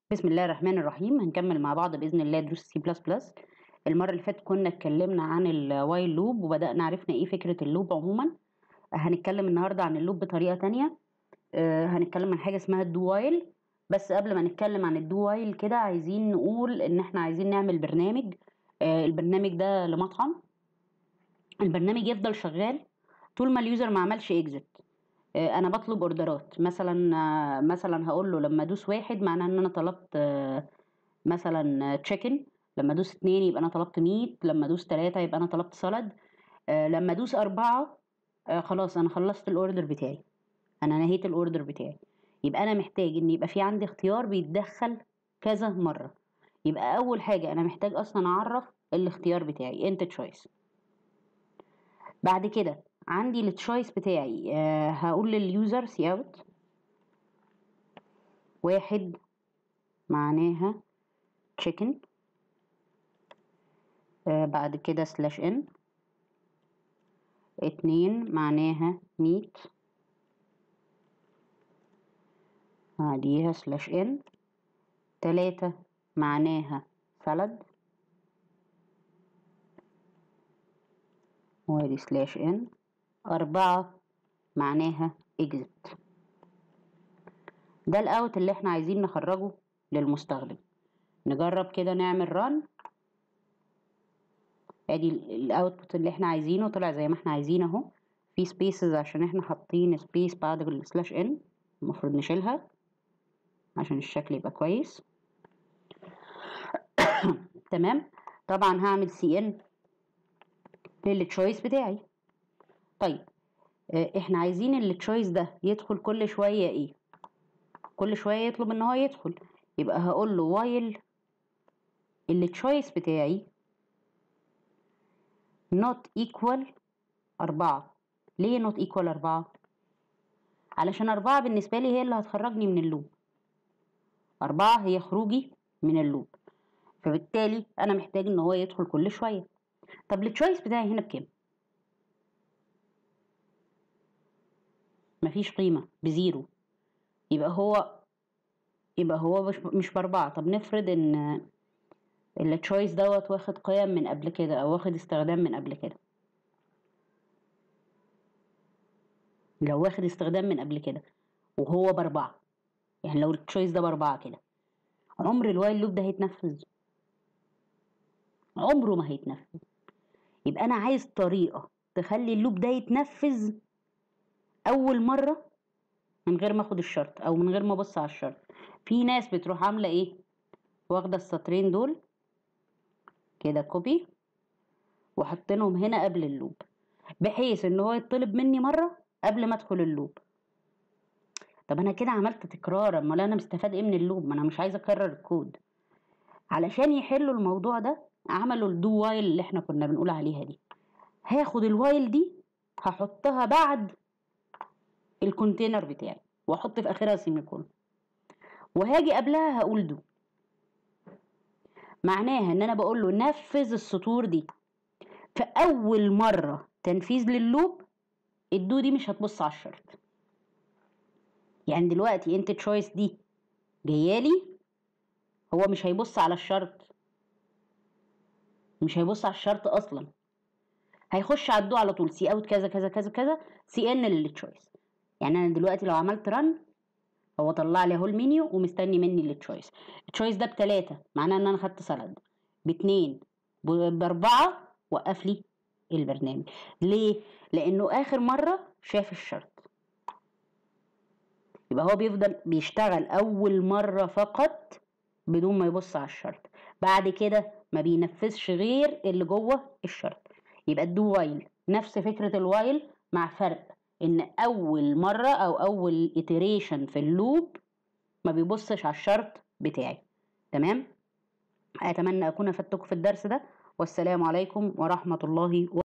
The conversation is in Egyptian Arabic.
بسم الله الرحمن الرحيم هنكمل مع بعض باذن الله دروس سي بلس بلس المره اللي فاتت كنا اتكلمنا عن الوايل لوب وبدانا عرفنا ايه فكره اللوب عموما هنتكلم النهارده عن اللوب بطريقه تانية آه، هنتكلم عن حاجه اسمها الدو وايل بس قبل ما نتكلم عن الدو وايل كده عايزين نقول ان احنا عايزين نعمل برنامج آه، البرنامج ده لمطعم البرنامج يفضل شغال طول ما اليوزر ما عملش اكزit انا بطلب اوردرات مثلا آه، مثلا هقول له لما ادوس واحد معناه ان انا طلبت آه، مثلا تشيكن لما ادوس اتنين يبقى انا طلبت ميت لما ادوس تلاتة يبقى انا طلبت سلد آه، لما ادوس اربعة آه، خلاص انا خلصت الاوردر بتاعي انا نهيت الاوردر بتاعي يبقى انا محتاج ان يبقى في عندي اختيار بيتدخل كذا مرة يبقى اول حاجة انا محتاج اصلا اعرف الاختيار بتاعي انت تشويس بعد كده عندي التشويس بتاعي آه هقول لليوزر سي اوت واحد معناها chicken آه بعد كده سلاش ان اتنين معناها ميت بعديها سلاش ان تلاتة معناها سلد وادي سلاش ان أربعة معناها exit ده الاوت اللي احنا عايزين نخرجه للمستخدم نجرب كده نعمل ران ادي الاوتبوت اللي احنا عايزينه طلع زي ما احنا عايزين اهو في سبيسز عشان احنا حاطين سبيس بعد السلاش ان المفروض نشيلها عشان الشكل يبقى كويس تمام طبعا هعمل سي ان للتشويس بتاعي طيب آه، احنا عايزين التشويس ده يدخل كل شوية ايه كل شوية يطلب ان هو يدخل يبقى هقول له وايل التشويس بتاعي not equal أربعة ليه not equal أربعة علشان أربعة بالنسبة لي هي اللي هتخرجني من اللوب أربعة هي خروجي من اللوب فبالتالي أنا محتاج إن هو يدخل كل شوية طب التشويس بتاعي هنا بكام مفيش قيمة بزيرو يبقى هو يبقى هو مش مش بأربعة طب نفرض إن التشويس دوت واخد قيم من قبل كده أو واخد استخدام من قبل كده لو واخد استخدام من قبل كده وهو بأربعة يعني لو التشويس ده بأربعة كده عمر الوايل لوب ده هيتنفذ عمره ما هيتنفذ يبقى أنا عايز طريقة تخلي اللوب ده يتنفذ أول مرة من غير ما اخد الشرط او من غير ما ابص على الشرط في ناس بتروح عامله ايه واخده السطرين دول كده كوبي وحاطينهم هنا قبل اللوب بحيث ان هو يطلب مني مره قبل ما ادخل اللوب طب انا كده عملت تكرار امال انا مستفاد ايه من اللوب ما انا مش عايزه اكرر الكود علشان يحلوا الموضوع ده عملوا الدو وايل اللي احنا كنا بنقول عليها دي هاخد الوايل دي هحطها بعد الكونتينر بتاعي واحط في اخرها سيمي كولون وهاجي قبلها هقول دو معناها ان انا بقول له نفذ السطور دي في اول مره تنفيذ لللوب الدو دي مش هتبص على الشرط يعني دلوقتي انت تشويس دي جايالي هو مش هيبص على الشرط مش هيبص على الشرط اصلا هيخش على الدو على طول سي اوت كذا كذا كذا كذا سي ان للتشويس يعني انا دلوقتي لو عملت رن هو طلع لي اهو المنيو ومستني مني التشويس التشويس ده بتلاتة معناه ان انا خدت سلد باتنين ب- باربعة وقف لي البرنامج ليه لانه اخر مرة شاف الشرط يبقى هو بيفضل بيشتغل اول مرة فقط بدون ما يبص على الشرط بعد كده ما بينفذش غير اللي جوه الشرط يبقى الدو وايل نفس فكرة الوايل مع فرق ان اول مرة او اول iteration في اللوب ما بيبصش على الشرط بتاعي تمام اتمنى اكون افدتكم في الدرس ده والسلام عليكم ورحمة الله وبركاته